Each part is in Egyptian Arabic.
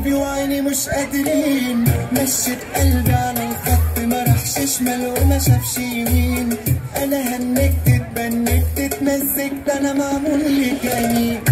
قلبي وعيني مش قادرين مشيت قلبي على الخط ما راحش شمال وما شافش يمين انا هنكت اتبنكت اتمزجت انا معمول لي جميل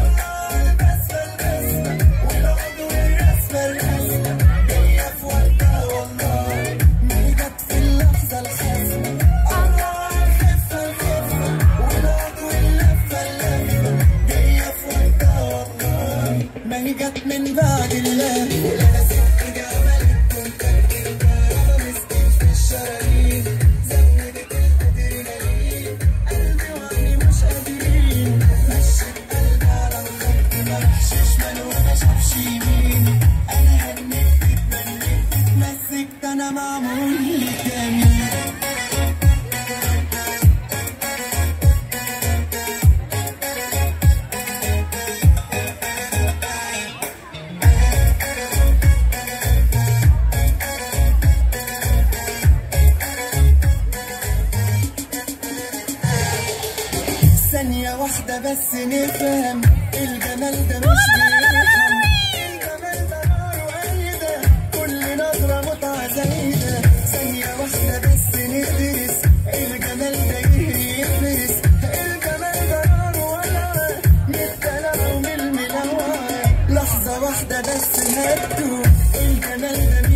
ما هي جت من بعد الله ولا ست جمالك كنت ارجع مسكت في الشرايين زودت الادرينالين قلبي وعيني مش قادرين مشيت قلبي على الخط ما راحش شمال وما شافش يمين انا هنكت اتبنيت اتمسكت انا معمول لي جميل ثانية واحدة بس نفهم الجمال ده مش بيرحم الجمال ده نار وعيدة كل نظرة متعة زايدة ثانية واحدة بس ندرس الجمال ده يفرس الجمال ده نار ولعة من الدلع ومن الملوعة لحظة واحدة بس هدوا الجمال ده